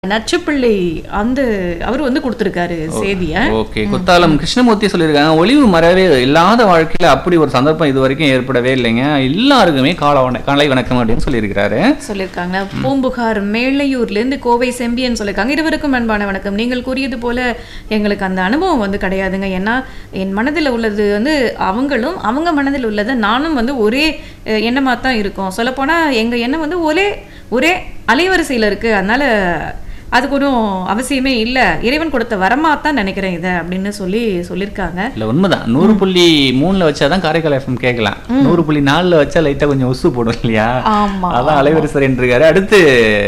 நச்சுப்பிள்ளை அந்த அவர் வந்து கொடுத்திருக்காரு செய்திய ஓகே குத்தாலம் கிருஷ்ணமூர்த்தி சொல்லியிருக்காங்க ஒளிவு மறவே இல்லாத வாழ்க்கையில அப்படி ஒரு சந்தர்ப்பம் இது வரைக்கும் ஏற்படவே இல்லைங்க எல்லாருக்குமே கால வண- காலை வணக்கம் அப்படின்னு சொல்லியிருக்கிறாரு சொல்லியிருக்காங்க பூம்புகார் மேலையூர்ல இருந்து கோவை செம்பியன் சொல்லியிருக்காங்க இருவருக்கும் அன்பான வணக்கம் நீங்கள் கூறியது போல எங்களுக்கு அந்த அனுபவம் வந்து கிடையாதுங்க ஏன்னா என் மனதில் உள்ளது வந்து அவங்களும் அவங்க மனதில் உள்ளது நானும் வந்து ஒரே அஹ், எண்ணமா தான் இருக்கும் சொல்லப்போனா எங்க எண்ணம் வந்து ஒரே ஒரே அலைவரிசையில இருக்கு அதனால அதுக்கு ஒன்றும் அவசியமே இல்லை இறைவன் கொடுத்த வரமா தான் நினைக்கிறேன் இதை அப்படின்னு சொல்லி சொல்லியிருக்காங்க இல்ல உண்மைதான் நூறு புள்ளி மூணுல வச்சாதான் காரைக்கால் எஃப்எம் கேட்கலாம் நூறு புள்ளி நாலுல வச்சா லைட்டா கொஞ்சம் உசு போடும் இல்லையா ஆமா அதான் அலைவரிசர் இருக்காரு அடுத்து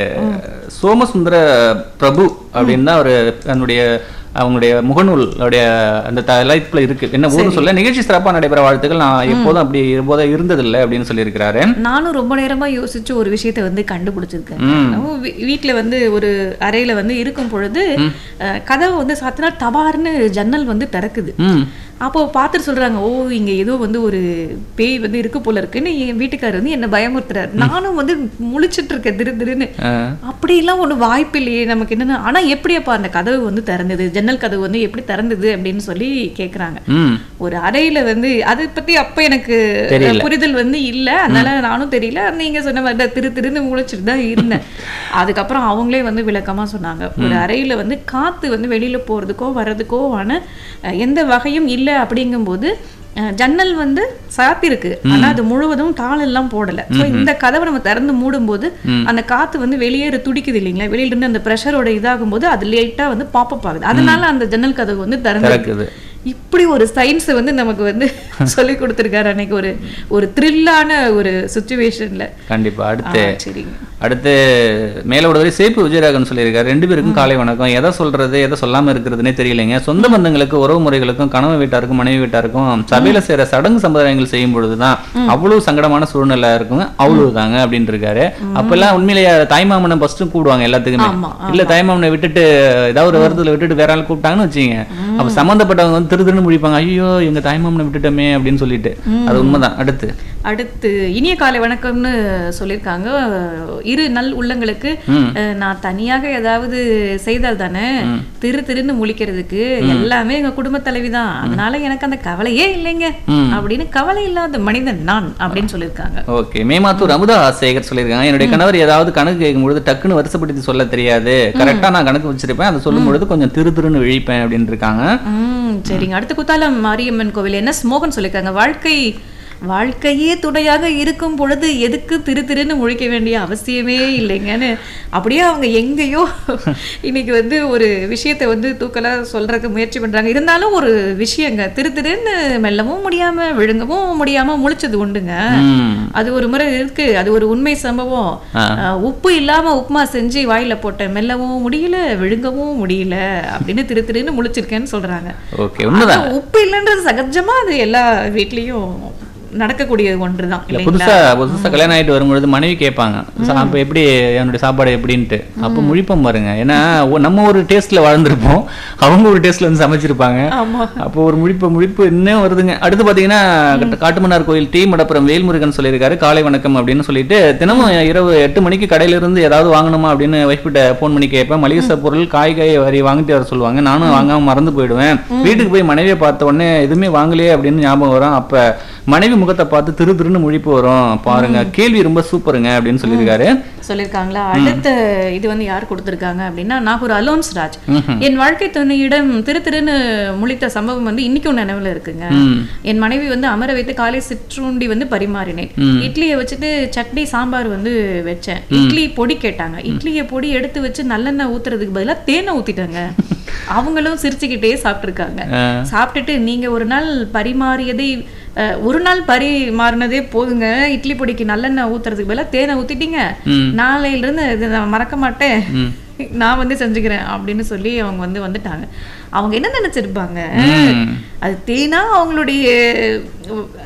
சோமசுந்தர பிரபு அப்படின்னு தான் அவரு தன்னுடைய அவங்களுடைய முகநூல் அவருடைய அந்த தலைப்புல இருக்கு என்ன ஊர்னு சொல்ல நிகழ்ச்சி சிறப்பா நடைபெற வாழ்த்துக்கள் நான் எப்போதும் அப்படி எப்போதும் இருந்ததில்லை அப்படின்னு சொல்லியிருக்கிறாரு நானும் ரொம்ப நேரமா யோசிச்சு ஒரு விஷயத்தை வந்து கண்டுபிடிச்சிருக்கேன் ம். நம்ம வீ- வீட்ல வந்து ஒரு அறையில வந்து இருக்கும் பொழுது அஹ், கதவை வந்து சாத்தினா தபார்னு ஜன்னல் வந்து திறக்குது ம் அப்போ பார்த்துட்டு சொல்றாங்க ஓ இங்க ஏதோ வந்து ஒரு பேய் வந்து இருக்கு போல இருக்குன்னு என் வீட்டுக்காரர் வந்து என்ன பயமுறுத்துறாரு நானும் வந்து முழிச்சிட்டு இருக்கேன் திரு திருன்னு ஆ. அப்படிலாம் ஒண்ணு வாய்ப்பு இல்லையே நமக்கு என்னன்னா ஆனா எப்படியப்பா அந்த கதவு வந்து திறந்தது ஜன்னல் கதவு வந்து எப்படி திறந்தது அப்படின்னு சொல்லி கேக்குறாங்க ம் ஒரு அறையில வந்து அதை பத்தி அப்ப எனக்கு தெரியல. புரிதல் வந்து இல்ல அதனால நானும் தெரியல நீங்க சொன்ன மாதிரி தான் திரு திருன்னு முழிச்சிட்டு தான் இருந்தேன் அதுக்கப்புறம் அவங்களே வந்து விளக்கமா சொன்னாங்க ஒரு அறையில வந்து காத்து வந்து வெளியில போறதுக்கோ வர்றதுக்கோ ஆன அஹ், எந்த வகையும் இல்ல அப்படிங்கும்போது அஹ், ஜன்னல் வந்து சாத்திருக்கு ஆனா அது முழுவதும் தாள் எல்லாம் போடல சோ இந்த கதவை நம்ம திறந்து மூடும்போது அந்த காத்து வந்து வெளியேற துடிக்குது இல்லைங்களா வெளியில இருந்து அந்த ப்ரெஷரோட இதாகும் போது அது லேட்டா வந்து பாப்பப் ஆகுது அதனால அந்த ஜன்னல் கதவு வந்து திறந்து திறக்குது இப்படி ஒரு சயின்ஸ் வந்து நமக்கு வந்து சொல்லி கொடுத்துருக்காரு அன்னைக்கு ஒரு ஒரு த்ரில்லான ஒரு சுச்சுவேஷன்ல கண்டிப்பா அடுத்து சரிங்க அடுத்து மேல விடுவதை சேப்பு விஜயராகவன் சொல்லியிருக்காரு ரெண்டு பேருக்கும் காலை வணக்கம் எதை சொல்றது எதை சொல்லாம இருக்கிறதுனே தெரியலைங்க சொந்த பந்தங்களுக்கு உறவு முறைகளுக்கும் கணவன் வீட்டாருக்கும் மனைவி வீட்டாருக்கும் சபையில செய்யற சடங்கு சம்பிரதாயங்கள் செய்யும் பொழுதுதான் அவ்வளவு சங்கடமான சூழ்நிலை இருக்குங்க அவ்வளவுதாங்க அப்படின்னு இருக்காரு அப்பெல்லாம் உண்மையிலேயே தாய்மாமனை ஃபர்ஸ்ட் கூப்பிடுவாங்க எல்லாத்துக்குமே ஆமா, இல்ல தாய்மாமனை விட்டுட்டு ஏதாவது ஒரு வருடத்துல விட்டுட்டு வேற ஆள் கூப்பிட்டாங்கன்னு வச்சுங்க அப்ப சம்பந்தப்பட்டவங்க வந்து திரு திருன்னு முடிப்பாங்க ஐயோ எங்க தாய்மாமனை விட்டுட்டோமே அப்படின்னு சொல்லிட்டு அது உண்மைதான் அடுத்து அடுத்து இனிய காலை வணக்கம்னு சொல்லியிருக்காங்க இரு நல் உள்ளங்களுக்கு ம். அஹ், நான் தனியாக ஏதாவது செய்தால் தானே திரு திருன்னு முழிக்கிறதுக்கு எல்லாமே எங்க குடும்ப தலைவி தான் அதனால எனக்கு அந்த கவலையே இல்லைங்க ம். அப்படின்னு கவலை இல்லாத மனிதன் நான் அப்படின்னு சொல்லியிருக்காங்க ஓகே மேமாத்தூர் அமுதா சேகர் சொல்லியிருக்காங்க என்னுடைய கணவர் ஏதாவது கணக்கு கேட்கும் பொழுது டக்குன்னு வருஷப்படுத்தி சொல்ல தெரியாது கரெக்டா நான் கணக்கு வச்சிருப்பேன் அதை சொல்லும் பொழுது கொஞ்சம் திரு திருன்னு விழிப்பேன் அப்படின்னு இருக்காங்க ம் சரிங்க அடுத்து குத்தாலம் மாரியம்மன் கோவில் என்ன மோகன் சொல்லியிருக்காங்க வாழ்க்கை வாழ்க்கையே துணையாக இருக்கும் பொழுது எதுக்கு திரு திருன்னு முழிக்க வேண்டிய அவசியமே இல்லைங்கன்னு அப்படியே அவங்க எங்கேயோ இன்னைக்கு வந்து ஒரு விஷயத்தை வந்து தூக்கலா சொல்றதுக்கு முயற்சி பண்றாங்க இருந்தாலும் ஒரு விஷயங்க திரு திருன்னு மெல்லவும் முடியாம விழுங்கவும் முடியாம முழிச்சது உண்டுங்க ம். அது ஒரு முறை இருக்கு அது ஒரு உண்மை சம்பவம் ஆ. அஹ், உப்பு இல்லாம உப்புமா செஞ்சு வாயில போட்டேன் மெல்லவும் முடியல விழுங்கவும் முடியல அப்படின்னு திரு திருன்னு முழிச்சிருக்கேன்னு சொல்றாங்க ஓகே உண்மைதான் ஆனா, உப்பு இல்லைன்றது சகஜமா அது எல்லா வீட்லயும் நடக்கக்கூடிய ஒன்றுதான் இல்ல இல்லைங்களா புதுசா புதுசா கல்யாணம் ஆயிட்டு வரும்பொழுது மனைவி கேட்பாங்க "சா- அப்ப எப்படி என்னுடைய சாப்பாடு எப்படின்ட்டு அப்ப முழிப்போம் பாருங்க ஏன்னா ஒ- நம்ம ஒரு டேஸ்ட்ல வாழ்ந்திருப்போம் அவங்க ஒரு டேஸ்ட்ல வந்து சமைச்சிருப்பாங்க ஆமா அப்போ ஒரு முழிப்பு முழிப்பு இன்னும் வருதுங்க அடுத்து பாத்தீங்கன்னா கட்ட- காட்டுமன்னார் கோயில் டி மடப்புறம் வேல்முருகன் சொல்லியிருக்காரு காலை வணக்கம் அப்படின்னு சொல்லிட்டு தினமும் இரவு எட்டு மணிக்கு கடையில இருந்து ஏதாவது வாங்கணுமா அப்படின்னு ஒய்ஃப் கிட்ட ஃபோன் பண்ணி கேட்பேன் மளிகை சாப் பொருள் காய் காய் வரி வாங்கிட்டு வர சொல்லுவாங்க நானும் வாங்காம மறந்து போயிடுவேன் வீட்டுக்கு போய் மனைவியை பார்த்த உடனே எதுவுமே வாங்கலையே அப்படின்னு ஞாபகம் வரும் அப்ப மனைவி முகத்தை பார்த்து திரு திருன்னு முழிப்பு வரும் பாருங்க கேள்வி ரொம்ப சூப்பருங்க அப்படின்னு சொல்லியிருக்காரு சொல்லியிருக்காங்களா அடுத்த இது வந்து யார் கொடுத்திருக்காங்க அப்படின்னா நாகூர் அலோன்ஸ் ராஜ் என் வாழ்க்கை துணையிடம் திரு திருன்னு முழித்த சம்பவம் வந்து இன்னைக்கும் நினைவுல இருக்குங்க ம். என் மனைவி வந்து அமர வைத்து காலை சிற்றுண்டி வந்து பரிமாறினேன் இட்லியை வச்சுட்டு சட்னி சாம்பார் வந்து வச்சேன் இட்லி பொடி கேட்டாங்க இட்லியை பொடி எடுத்து வச்சு நல்லெண்ணெய் ஊத்துறதுக்கு பதிலா தேனை ஊத்திட்டாங்க அவங்களும் சிரிச்சுக்கிட்டே சாப்பிட்டுருக்காங்க அஹ், சாப்பிட்டுட்டு நீங்க ஒரு நாள் பரிமாறியதை அஹ், ஒரு நாள் பரிமாறினதே போதுங்க இட்லி பொடிக்கு நல்லெண்ணெய் ஊத்துறதுக்கு பதிலா தேனை ஊத்திட்டீங்க ம். நாளையில இருந்து இதை நான் மறக்க மாட்டேன் ம். நான் வந்து செஞ்சுக்கிறேன் அப்படின்னு சொல்லி அவங்க வந்து வந்துட்டாங்க அவங்க என்ன நினைச்சிருப்பாங்க ம். அது தேனா அவங்களுடைய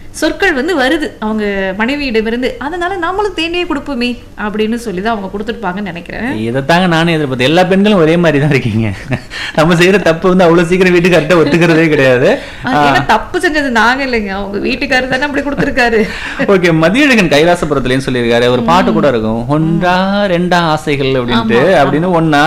சொற்கள் வந்து வருது அவங்க மனைவியிடமிருந்து அதனால நாமளும் தேனே கொடுப்போமே அப்படின்னு சொல்லி தான் அவங்க கொடுத்துருப்பாங்கன்னு நினைக்கிறேன் இதைத்தாங்க நானும் எதிர்பார்த்தேன் எல்லா பெண்களும் ஒரே மாதிரி தான் இருக்கீங்க நம்ம செய்யற தப்பு வந்து அவ்வளவு சீக்கிரம் வீட்டுக்கார்ட்ட ஒத்துக்கிறதே கிடையாது அது ஏன்னா தப்பு செஞ்சது நாங்க இல்லைங்க அவங்க வீட்டுக்காரர் தானே அப்படி கொடுத்துருக்காரு ஓகே மதியழகன் கைலாசபுரத்துலயும் சொல்லியிருக்காரு ஒரு பாட்டு கூட இருக்கும் ஒன்றா ரெண்டா ஆசைகள் அப்படின்ட்டு அப்படின்னு ஒன்னா